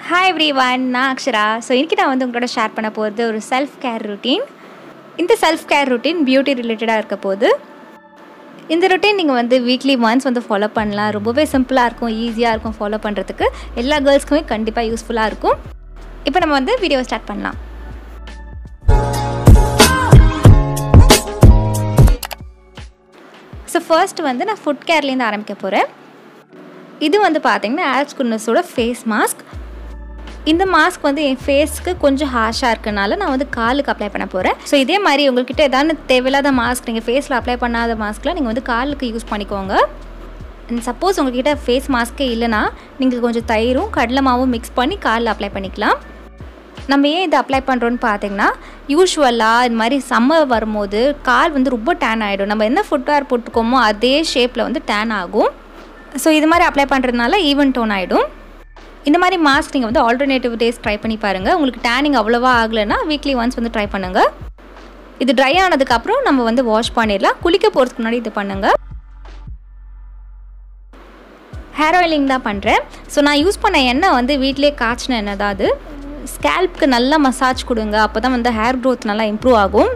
hi every one நான் Akshara so இன்றைக்கி நான் வந்து உங்களோட ஷேர் பண்ண போகிறது ஒரு செல்ஃப் கேர் ருட்டீன் இந்த செல்ஃப் கேர் ருட்டீன் பியூட்டி ரிலேட்டடாக இருக்க போது இந்த ருட்டீன் நீங்கள் வந்து வீக்லி ஒன்ஸ் வந்து ஃபாலோ பண்ணலாம் ரொம்பவே சிம்பிளாக இருக்கும் ஈஸியாக இருக்கும் ஃபாலோ பண்ணுறதுக்கு எல்லா கேர்ள்ஸ்க்குமே கண்டிப்பாக யூஸ்ஃபுல்லாக இருக்கும் இப்போ நம்ம வந்து வீடியோ ஸ்டார்ட் பண்ணலாம் ஸோ ஃபர்ஸ்ட் வந்து நான் ஃபுட் கேர்லேருந்து ஆரம்பிக்க போகிறேன் இது வந்து பார்த்தீங்கன்னா ஆல்ஸ் குட்னஸோட ஃபேஸ் மாஸ்க் இந்த மாஸ்க் வந்து என் ஃபேஸ்க்கு கொஞ்சம் ஹாஷாக இருக்கனால நான் வந்து காலுக்கு அப்ளை பண்ண போகிறேன் ஸோ இதே மாதிரி உங்கள்கிட்ட ஏதாவது தேவையில்லாத மாஸ்க் நீங்கள் ஃபேஸில் அப்ளை பண்ணாத மாஸ்க்லாம் நீங்கள் வந்து காலுக்கு யூஸ் பண்ணிக்கோங்க அண்ட் சப்போஸ் உங்கள்கிட்ட ஃபேஸ் மாஸ்க்கே இல்லைனா நீங்கள் கொஞ்சம் தயிரும் கடலை மாவும் மிக்ஸ் பண்ணி காலில் அப்ளை பண்ணிக்கலாம் நம்ம ஏன் இதை அப்ளை பண்ணுறோன்னு பார்த்தீங்கன்னா யூஸ்வலாக இது மாதிரி சம்மர் வரும்போது கால் வந்து ரொம்ப டேன் ஆகிடும் நம்ம என்ன ஃபுட்வேர் போட்டுக்கோமோ அதே ஷேப்பில் வந்து டேன் ஆகும் ஸோ இது மாதிரி அப்ளை பண்ணுறதுனால ஈவன் டோன் ஆகிடும் இந்த மாதிரி மாஸ்க் நீங்கள் வந்து ஆல்டர்னேட்டிவ் டேஸ் ட்ரை பண்ணி பாருங்கள் உங்களுக்கு டேனிங் அவ்வளோவா ஆகலைன்னா வீக்லி ஒன்ஸ் வந்து ட்ரை பண்ணுங்கள் இது ட்ரை ஆனதுக்கப்புறம் நம்ம வந்து வாஷ் பண்ணிடலாம் குளிக்க போகிறதுக்கு முன்னாடி இது பண்ணுங்கள் ஹேர் ஆயிலிங் தான் பண்ணுறேன் ஸோ நான் யூஸ் பண்ண எண்ணெய் வந்து வீட்டிலே காய்ச்சின எண்ணெய் தான் அது ஸ்கேல்ப்க்கு நல்லா மசாஜ் கொடுங்க அப்போ தான் வந்து ஹேர் க்ரோத் நல்லா இம்ப்ரூவ் ஆகும்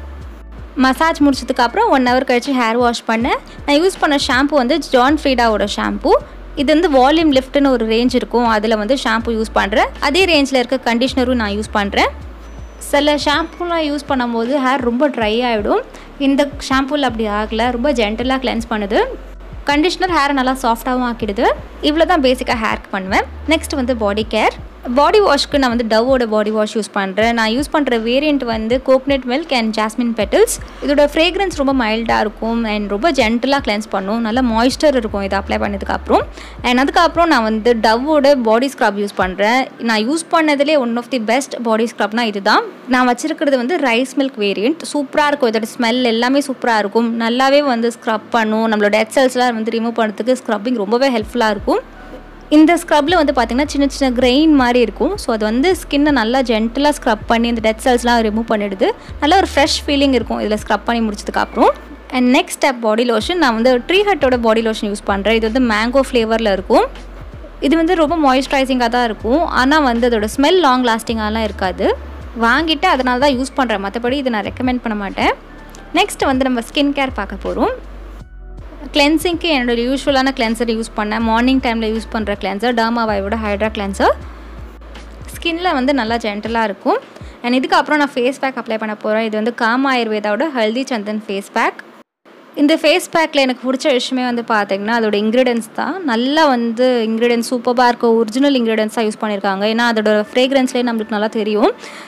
மசாஜ் முடிச்சதுக்கப்புறம் ஒன் ஹவர் கழித்து ஹேர் வாஷ் பண்ணேன் நான் யூஸ் பண்ண ஷாம்பு வந்து ஜான் ஃப்ரீடாவோட ஷாம்பு இது வந்து வால்யூம் லிஃப்ட்னு ஒரு ரேஞ்ச் இருக்கும் அதில் வந்து ஷாம்பு யூஸ் பண்ணுறேன் அதே ரேஞ்சில் இருக்க கண்டிஷ்னரும் நான் யூஸ் பண்ணுறேன் சில ஷாம்புலாம் யூஸ் பண்ணும்போது ஹேர் ரொம்ப ட்ரை ஆகிடும் இந்த ஷாம்புவில் அப்படி ஆகலை ரொம்ப ஜென்டலாக கிளென்ஸ் பண்ணுது கண்டிஷ்னர் ஹேரை நல்லா சாஃப்டாகவும் ஆக்கிடுது இவ்வளோ தான் பேசிக்காக ஹேர்க்கு பண்ணுவேன் நெக்ஸ்ட் வந்து பாடி கேர் பாடி வாஷ்க்கு நான் வந்து டவ்வோட பாடி வாஷ் யூஸ் பண்ணுறேன் நான் யூஸ் பண்ணுற வேரியண்ட் வந்து coconut milk and jasmine petals இதோட ஃப்ரேக்ரன்ஸ் ரொம்ப மைல்டாக இருக்கும் அண்ட் ரொம்ப ஜென்டலாக கிளென்ஸ் பண்ணும் நல்லா மாய்ஸ்டர் இருக்கும் இதை அப்ளை பண்ணதுக்கப்புறம் அண்ட் அதுக்கப்புறம் நான் வந்து டவ்வோட பாடி ஸ்க்ரப் யூஸ் பண்ணுறேன் நான் யூஸ் பண்ணதுலேயே one of the best body ஸ்க்ரப்னா இதுதான் நான் வச்சிருக்கிறது வந்து ரைஸ் மில்க் வேரியண்ட் சூப்பராக இருக்கும் இதோட ஸ்மெல் எல்லாமே சூப்பராக இருக்கும் நல்லாவே வந்து ஸ்க்ரப் பண்ணும் நம்மளோட டெட் செல்ஸ்லாம் வந்து ரிமூவ் பண்ணுறதுக்கு ஸ்க்ரப்பிங் ரொம்பவே ஹெல்ப்ஃபுல்லாக இருக்கும் இந்த ஸ்க்ரப்பில் வந்து பார்த்திங்கன்னா சின்ன சின்ன கிரெயின் மாதிரி இருக்கும் ஸோ அது வந்து ஸ்கின்னை நல்லா ஜென்டலாக ஸ்க்ரப் பண்ணி இந்த டெட் செல்ஸ்லாம் ரிமூவ் பண்ணிடுது நல்ல ஒரு ஃப்ரெஷ் ஃபீலிங் இருக்கும் இதில் ஸ்க்ரப் பண்ணி முடிச்சதுக்கப்புறம் and next step body lotion நான் வந்து ட்ரீ ஹட்டோட பாடி லோஷன் யூஸ் பண்ணுறேன் இது வந்து மேங்கோ ஃப்ளேவரில் இருக்கும் இது வந்து ரொம்ப மாய்ஸ்சரைசிங்காக தான் இருக்கும் ஆனால் வந்து அதோட ஸ்மெல் லாங் லாஸ்டிங்காலாம் இருக்காது வாங்கிட்டு அதனால தான் யூஸ் பண்ணுறேன் மற்றபடி இதை நான் ரெக்கமெண்ட் பண்ண மாட்டேன் நெக்ஸ்ட் வந்து நம்ம ஸ்கின் கேர் பார்க்க போகிறோம் கிளென்சிங்க்கு என்னோடய யூஸ்வலான கிளென்சர் யூஸ் பண்ணேன் மார்னிங் டைமில் யூஸ் பண்ணுற கிளென்சர் டர்மாவாயோட ஹைட்ரா கிளென்சர் ஸ்கின்ல வந்து நல்லா ஜென்டலாக இருக்கும் அண்ட் இதுக்கப்புறம் நான் ஃபேஸ் பேக் அப்ளை பண்ண போகிறேன் இது வந்து காம ஆயுர்வேதாவோட ஹெல்தி சந்தன் ஃபேஸ் பேக் இந்த ஃபேஸ் பேக்கில் எனக்கு பிடிச்ச விஷயமே வந்து பார்த்தீங்கன்னா அதோட இன்க்ரீடியன்ஸ் தான் நல்லா வந்து இன்க்ரீடியன்ஸ் சூப்பராக இருக்கும் ஒரிஜினல் இன்க்ரீடியன்ஸாக யூஸ் பண்ணியிருக்காங்க ஏன்னா அதோட ஃப்ரேக்ரன்ஸ்லேயே நம்மளுக்கு நல்லா தெரியும்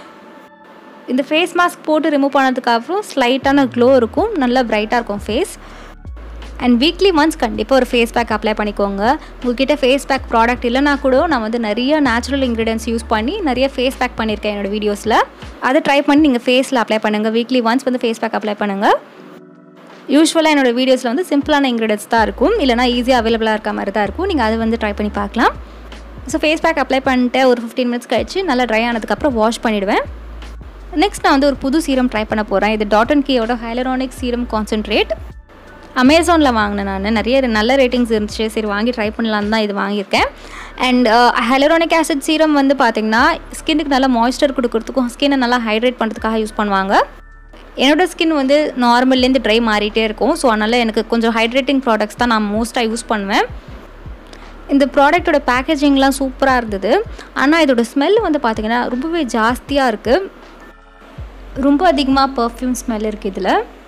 இந்த ஃபேஸ் மாஸ்க் போட்டு ரிமூவ் பண்ணதுக்கப்புறம் ஸ்லைட்டான க்ளோ இருக்கும் நல்லா பிரைட்டாக இருக்கும் ஃபேஸ் அண்ட் வீக்லி ஒன்ஸ் கண்டிப்பாக ஒரு ஃபேஸ் பேக் அப்ளை பண்ணிக்கோங்க உங்ககிட்ட ஃபேஸ் பேக் ப்ராடக்ட் இல்லைனா கூட நான் வந்து நிறைய நேச்சுரல் இன்க்ரீடியன்ஸ் யூஸ் பண்ணி நிறைய ஃபேஸ் பேக் பண்ணியிருக்கேன் என்னோடய வீடியோஸில் அதை ட்ரை பண்ணி நீங்கள் ஃபேஸில் அப்ளை பண்ணுங்கள் வீக்லி ஒன்ஸ் வந்து ஃபேஸ் பேக் அப்ளை பண்ணுங்கள் யூஸ்வலாக என்னோடய வீடியோஸில் வந்து சிம்பிளான இன்க்ரீடியன்ஸ் தான் இருக்கும் இல்லைனா ஈஸியாக அவைலபிளாக இருக்க மாதிரி தான் இருக்கும் நீங்கள் அதை வந்து ட்ரை பண்ணி பார்க்கலாம் ஸோ ஃபேஸ் பேக் அப்ளை பண்ணிட்டு ஒரு ஃபிஃப்டீன் மினிட்ஸ் கழிச்சு நல்லா ட்ரை ஆனதுக்கப்புறம் வாஷ் பண்ணிவிடுவேன் நெக்ஸ்ட் நான் வந்து ஒரு புது சீரம் ட்ரை பண்ண போகிறேன் இது டாட்டன் கீயோட ஹைலரானிக் சீரம் கான்சென்ட்ரேட் அமேசானில் வாங்கினேன் நான் நிறைய நல்ல ரேட்டிங்ஸ் இருந்துச்சு சரி வாங்கி ட்ரை பண்ணலான்னு தான் இது வாங்கியிருக்கேன் அண்ட் ஹெலரோனிக் ஆசிட் சீரம் வந்து பார்த்திங்கன்னா ஸ்கின்னுக்கு நல்லா மாய்ஸ்சர் கொடுக்கறதுக்கும் ஸ்கின்னை நல்லா ஹைட்ரேட் பண்ணுறதுக்காக யூஸ் பண்ணுவாங்க என்னோடய ஸ்கின் வந்து நார்மல்லேருந்து ட்ரை மாறிட்டே இருக்கும் ஸோ அதனால் எனக்கு கொஞ்சம் ஹைட்ரேட்டிங் ப்ராடக்ட்ஸ் தான் நான் மோஸ்ட்டாக யூஸ் பண்ணுவேன் இந்த ப்ராடக்டோட பேக்கேஜிங்லாம் சூப்பராக இருந்தது ஆனால் இதோட ஸ்மெல் வந்து பார்த்திங்கன்னா ரொம்பவே ஜாஸ்தியாக இருக்குது ரொம்ப அதிகமாக பர்ஃப்யூம் ஸ்மெல் இருக்குது இதில்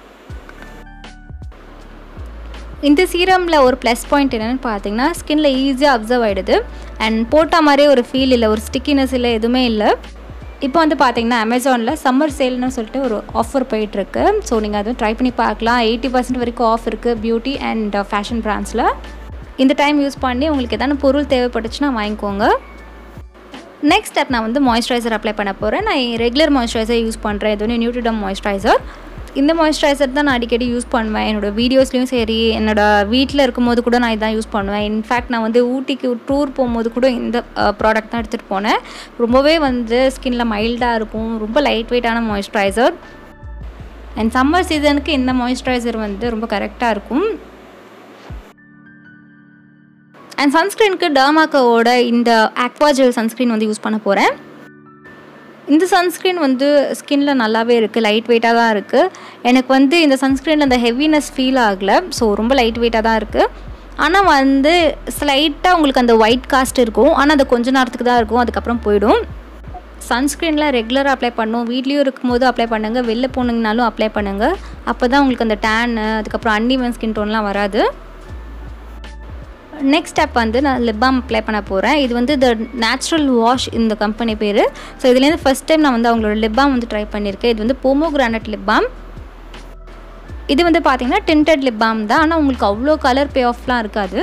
இந்த சீரமில் ஒரு ப்ளஸ் பாயிண்ட் என்னென்னு பார்த்தீங்கன்னா ஸ்கின்ல ஈஸியாக அப்சர்வ் ஆகிடுது அண்ட் போட்ட மாதிரியே ஒரு ஃபீல் இல்லை ஒரு ஸ்டிக்கினஸ் இல்லை எதுவுமே இல்லை இப்போ வந்து பார்த்தீங்கன்னா அமேசானில் சம்மர் சேல்னு சொல்லிட்டு ஒரு ஆஃபர் போயிட்டுருக்கு ஸோ நீங்கள் அதுவும் ட்ரை பண்ணி பார்க்கலாம் எயிட்டி பர்சன்ட் வரைக்கும் ஆஃப் இருக்குது பியூட்டி அண்ட் ஃபேஷன் பிராண்ட்ஸில் இந்த டைம் யூஸ் பண்ணி உங்களுக்கு எதாவது பொருள் தேவைப்பட்டுச்சுன்னா வாங்கிக்கோங்க நெக்ஸ்ட் ஸ்டெப் நான் வந்து மாய்ஸ்சரைசர் அப்ளை பண்ண போகிறேன் நான் ரெகுலர் மாய்ஸ்சரைசர் யூஸ் பண்ணுறேன் இது வந்து நியூட்ரிடம் மாய்ஸ்சரைசர் இந்த மாய்ஸ்சரைசர் தான் நான் அடிக்கடி யூஸ் பண்ணுவேன் என்னோடய வீடியோஸ்லேயும் சரி என்னோடய வீட்டில் இருக்கும்போது கூட நான் இதான் யூஸ் பண்ணுவேன் இன்ஃபேக்ட் நான் வந்து ஊட்டிக்கு டூர் போகும்போது கூட இந்த ப்ராடக்ட் தான் எடுத்துகிட்டு போனேன் ரொம்பவே வந்து ஸ்கின்ல மைல்டாக இருக்கும் ரொம்ப லைட் வெயிட்டான மாய்ஸ்சரைசர் அண்ட் சம்மர் சீசனுக்கு இந்த மாய்ஸ்சரைசர் வந்து ரொம்ப கரெக்டாக இருக்கும் அண்ட் சன்ஸ்க்ரீனுக்கு டர்மாக்கோட இந்த ஆக்வாஜெல் சன்ஸ்க்ரீன் வந்து யூஸ் பண்ண போகிறேன் இந்த சன்ஸ்க்ரீன் வந்து ஸ்கின்ல நல்லாவே இருக்குது லைட் வெயிட்டாக தான் இருக்குது எனக்கு வந்து இந்த சன்ஸ்க்ரீனில் அந்த ஹெவினஸ் ஃபீல் ஆகலை ஸோ ரொம்ப லைட் வெயிட்டாக தான் இருக்குது ஆனால் வந்து ஸ்லைட்டாக உங்களுக்கு அந்த ஒயிட் காஸ்ட் இருக்கும் ஆனால் அது கொஞ்ச நேரத்துக்கு தான் இருக்கும் அதுக்கப்புறம் போயிடும் சன்ஸ்க்ரீனில் ரெகுலராக அப்ளை பண்ணும் வீட்லேயும் இருக்கும்போது அப்ளை பண்ணுங்கள் வெளில போனீங்கனாலும் அப்ளை பண்ணுங்கள் அப்போ தான் உங்களுக்கு அந்த டேன் அதுக்கப்புறம் அன்இவன் ஸ்கின் டோன்லாம் வராது நெக்ஸ்ட் ஸ்டெப் வந்து நான் லிப் பாம் அப்ளை பண்ண போகிறேன் இது வந்து த நேச்சுரல் வாஷ் இந்த கம்பெனி பேர் ஸோ இதுலேருந்து ஃபஸ்ட் டைம் நான் வந்து அவங்களோட லிப் பாம் வந்து ட்ரை பண்ணியிருக்கேன் இது வந்து போமோ கிரானட் லிப் பாம் இது வந்து பார்த்தீங்கன்னா டிண்டட் லிப் பாம் தான் ஆனால் உங்களுக்கு அவ்வளோ கலர் பே ஆஃப்லாம் இருக்காது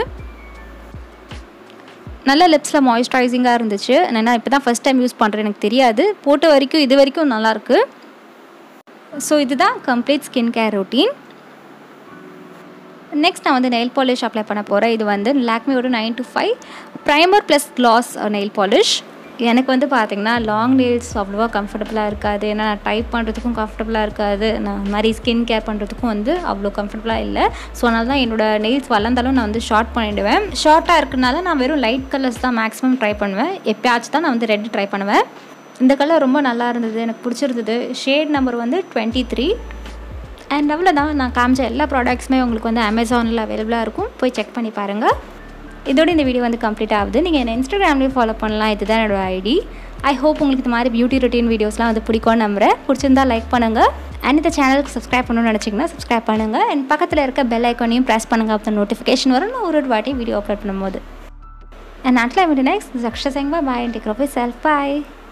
நல்ல லிப்ஸில் மாய்ஸ்சரைசிங்காக இருந்துச்சு நான் இப்போ தான் ஃபஸ்ட் டைம் யூஸ் பண்ணுறேன் எனக்கு தெரியாது போட்ட வரைக்கும் இது வரைக்கும் நல்லாயிருக்கு ஸோ இதுதான் complete skin care routine next நான் வந்து நெயில் பாலிஷ் அப்ளை பண்ண போகிறேன் இது வந்து லாக்மியோட nine to five primer plus gloss nail polish எனக்கு வந்து பார்த்திங்கன்னா லாங் நெயில்ஸ் அவ்வளோவா கம்ஃபர்டபுளாக இருக்காது ஏன்னா நான் டைப் பண்ணுறதுக்கும் கம்ஃபர்டபுளாக இருக்காது நான் இந்த மாதிரி ஸ்கின் கேர் பண்ணுறதுக்கும் வந்து அவ்வளோ கம்ஃபர்டபுளாக இல்லை ஸோ அதனால தான் என்னோடய நெயில்ஸ் வளர்ந்தாலும் நான் வந்து ஷார்ட் பண்ணிவிடுவேன் ஷார்ட்டாக இருக்கனால நான் வெறும் லைட் கலர்ஸ் தான் மேக்ஸிமம் ட்ரை பண்ணுவேன் எப்பயாச்சும் தான் நான் வந்து ரெட் ட்ரை பண்ணுவேன் இந்த கலர் ரொம்ப நல்லா இருந்தது எனக்கு பிடிச்சிருந்தது ஷேட் நம்பர் வந்து டுவெண்ட்டி த்ரீ அண்ட் அவ்வளோதான் நான் காமிச்ச எல்லா ப்ராடக்ட்ஸுமே உங்களுக்கு வந்து அமேசானில் அவைலபிளாக இருக்கும் போய் செக் பண்ணி பாருங்கள் இதோட இந்த வீடியோ வந்து கம்ப்ளீட் ஆகுது நீங்கள் என்ன இன்ஸ்டாகிராம்லேயும் ஃபாலோ பண்ணலாம் இதுதான் என்னோடய ஐடி ஐ ஹோப் உங்களுக்கு இந்த மாதிரி பியூட்டி ரொட்டீன் வீடியோஸ்லாம் வந்து பிடிக்கும்னு நம்புறேன் பிடிச்சிருந்தா லைக் பண்ணுங்கள் அண்ட் இந்த சேனலுக்கு சப்ஸ்கிரைப் பண்ணணும்னு நினச்சிங்கன்னா சப்ஸ்கிரைப் பண்ணுங்கள் அண்ட் பக்கத்தில் இருக்க பெல் ஐக்கானையும் ப்ரெஸ் பண்ணுங்கள் அப்போ நோட்டிஃபிகேஷன் வரும் நான் ஒரு ஒரு வாட்டி வீடியோ அப்லோட் பண்ணும்போது அண்ட் அட்லா வீடியோ நெக்ஸ்ட் அக்ஷா செங் பாய் டேக் செல்ஃப் பாய்